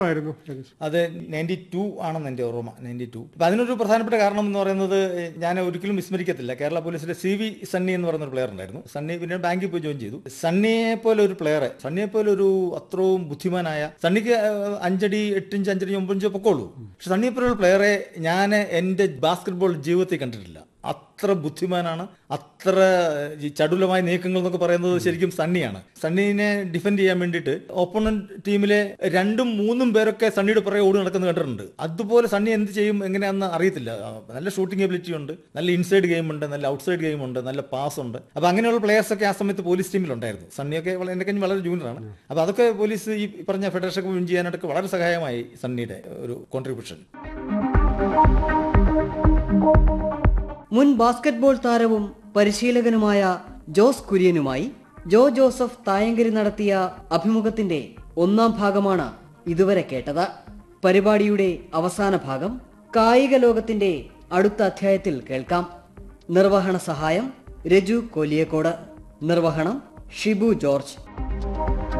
ആയിരുന്നു രജീഷ് അത് ninety two ആണെന്ന് എൻ്റെ ഓർമ്മ നയൻറ്റി ടു അപ്പം അതിനൊരു പ്രധാനപ്പെട്ട കാരണം എന്ന് പറയുന്നത് ഞാൻ ഒരിക്കലും വിസ്മരിക്കത്തില്ല കേരള പോലീസിലെ സി വി സണ്ണി എന്ന് പറയുന്ന ഒരു പ്ലെയർ ഉണ്ടായിരുന്നു സണ്ണി പിന്നെ ബാങ്കിൽ പോയി ജോയിൻ ചെയ്തു സണ്ണിയെ പോലെ ഒരു പ്ലെയറെ സണ്ണിയെ പോലെ ഒരു അത്രയും ബുദ്ധിമാനായ സണ്ണിക്ക് ഏഹ്, അഞ്ചടി എട്ടിഞ്ച് അഞ്ചടി ഒമ്പഞ്ചോ പൊക്കോളൂ പക്ഷെ സണ്ണിയെ പോലെ ഒരു പ്ലെയറെ ഞാൻ എൻ്റെ ബാസ്കറ്റ്ബോൾ ജീവിതത്തിൽ കണ്ടിട്ടില്ല അത്ര ബുദ്ധിമാനാണ് അത്ര ഈ ചടുലമായ നീക്കങ്ങൾ എന്നൊക്കെ പറയുന്നത് ശരിക്കും സണ്ണിയാണ് സണ്ണിനെ ഡിഫെൻഡ് ചെയ്യാൻ വേണ്ടിയിട്ട് ഓപ്പോണന്റ് ടീമിലെ രണ്ടും മൂന്നും പേരൊക്കെ സണ്ണിയുടെ പുറകെ ഓടി നടക്കുന്നത് കണ്ടിട്ടുണ്ട് അതുപോലെ സണ്ണി എന്ത് ചെയ്യും എങ്ങനെയാണെന്ന് അറിയത്തില്ല ആ, നല്ല ഷൂട്ടിംഗ് എബിലിറ്റി ഉണ്ട് നല്ല ഇൻസൈഡ് ഗെയിം ഉണ്ട് നല്ല ഔട്ട്സൈഡ് ഗെയിം ഉണ്ട് നല്ല പാസ് ഉണ്ട് അപ്പൊ അങ്ങനെയുള്ള പ്ലേയേഴ്സ് ഒക്കെ ആ സമയത്ത് പോലീസ് ടീമിലുണ്ടായിരുന്നു സണ്ണിയൊക്കെ വള- എന്നെ കഴിഞ്ഞ് വളരെ ജൂനിയറാണ് അപ്പൊ അതൊക്കെ പോലീസ് ഈ പറഞ്ഞ ഫെഡറേഷൻ വിൻ ചെയ്യാനായിട്ടൊക്കെ വളരെ സഹായമായി സണ്ണിയുടെ ഒരു കോൺട്രിബ്യൂഷൻ മുൻ ബാസ്കറ്റ്ബോൾ താരവും പരിശീലകനുമായ ജോസ് കുര്യനുമായി ജോ ജോസഫ് തായങ്കരി നടത്തിയ അഭിമുഖത്തിന്റെ ഒന്നാം ഭാഗമാണ് ഇതുവരെ കേട്ടത് പരിപാടിയുടെ അവസാന ഭാഗം കായിക ലോകത്തിന്റെ അടുത്ത അധ്യായത്തിൽ കേൾക്കാം നിർവഹണ സഹായം രജു കൊലിയക്കോട് നിർവഹണം ഷിബു ജോർജ്